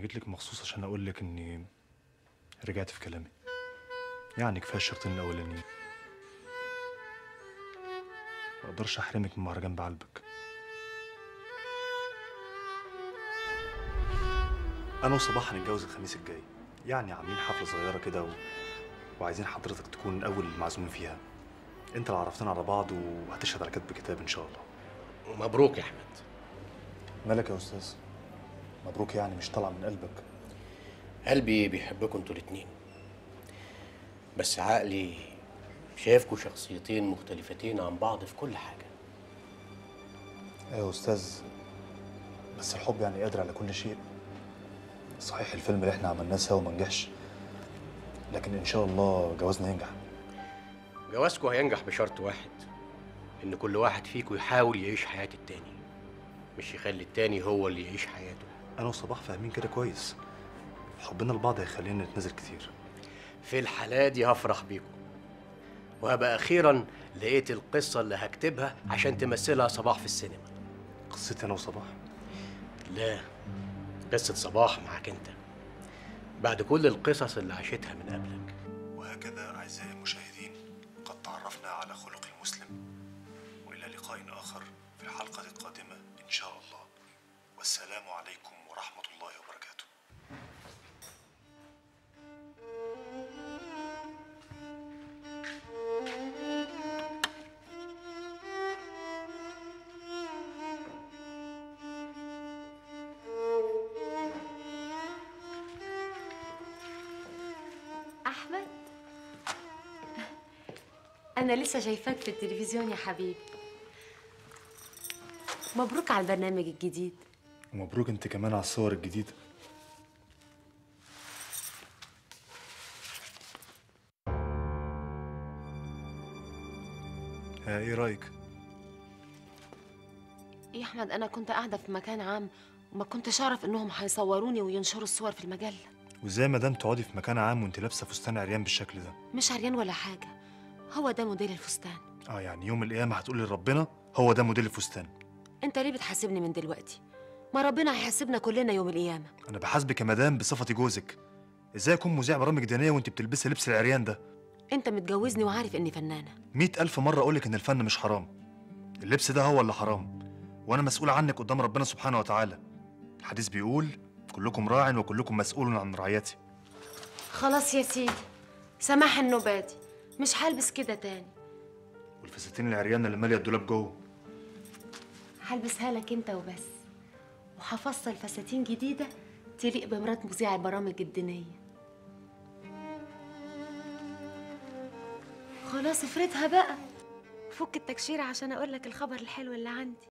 جيت لك مخصوص عشان اقول لك اني رجعت في كلامي يعني كفايه الشرطين الاولانيين ما اقدرش احرمك من مهرجان بعلبك انا وصباح هنتجوز الخميس الجاي يعني عاملين حفله صغيره كده و... وعايزين حضرتك تكون اول المعزومين فيها انت اللي عرفتنا على بعض وهتشهد على كتب كتاب ان شاء الله مبروك يا احمد مالك يا استاذ مبروك يعني مش طالعه من قلبك قلبي بيحبكم انتوا الاتنين بس عقلي شايفكوا شخصيتين مختلفتين عن بعض في كل حاجة ايوه يا استاذ بس الحب يعني قادر على كل شيء صحيح الفيلم اللي احنا عملناه سوا ما نجحش لكن ان شاء الله جوازنا ينجح جوازكوا هينجح بشرط واحد ان كل واحد فيكم يحاول يعيش حياة التاني مش يخلي التاني هو اللي يعيش حياته انا وصباح فاهمين كده كويس حبنا لبعض هيخلينا نتنازل كتير في الحالة دي هفرح بيكم وهبقى أخيرا لقيت القصة اللي هكتبها عشان تمثلها صباح في السينما قصتي انا وصباح لا قصة صباح معاك أنت بعد كل القصص اللي عاشتها من قبلك وهكذا اعزائي المشاهدين قد تعرفنا على خلق المسلم والى لقاء اخر في الحلقه القادمه ان شاء الله والسلام عليكم ورحمه الله وبركاته أحمد أنا لسه شايفاك في التلفزيون يا حبيبي مبروك على البرنامج الجديد ومبروك انت كمان على الصور الجديده ها ايه رايك يا أحمد أنا كنت قاعدة في مكان عام وما كنتش أعرف إنهم هيصوروني وينشروا الصور في المجلة وازاي ما دام تقعدي في مكان عام وانت لابسه فستان عريان بالشكل ده مش عريان ولا حاجة هو ده موديل الفستان اه يعني يوم القيامه هتقولي لربنا هو ده موديل الفستان أنت ليه بتحاسبني من دلوقتي؟ ما ربنا هيحاسبنا كلنا يوم القيامة انا بحاسبك يا مدام بصفتي جوزك ازاي اكون مذيع برامج دينيه وانت بتلبسي لبس العريان ده أنت متجوزني وعارف إني فنانة مئة ألف مرة أقولك إن الفن مش حرام اللبس ده هو اللي حرام وأنا مسؤول عنك قدام ربنا سبحانه وتعالى الحديث بيقول كلكم راع وكلكم مسؤول عن رعيته خلاص يا سيدي سماح النباتي مش هلبس كده تاني والفساتين العريانة اللي مالية الدولاب جوه هلبسها لك انت وبس وهفصل فساتين جديدة تليق بمرات مذيع البرامج الدينية خلاص افردها بقى فك التكشيرة عشان اقول لك الخبر الحلو اللي عندي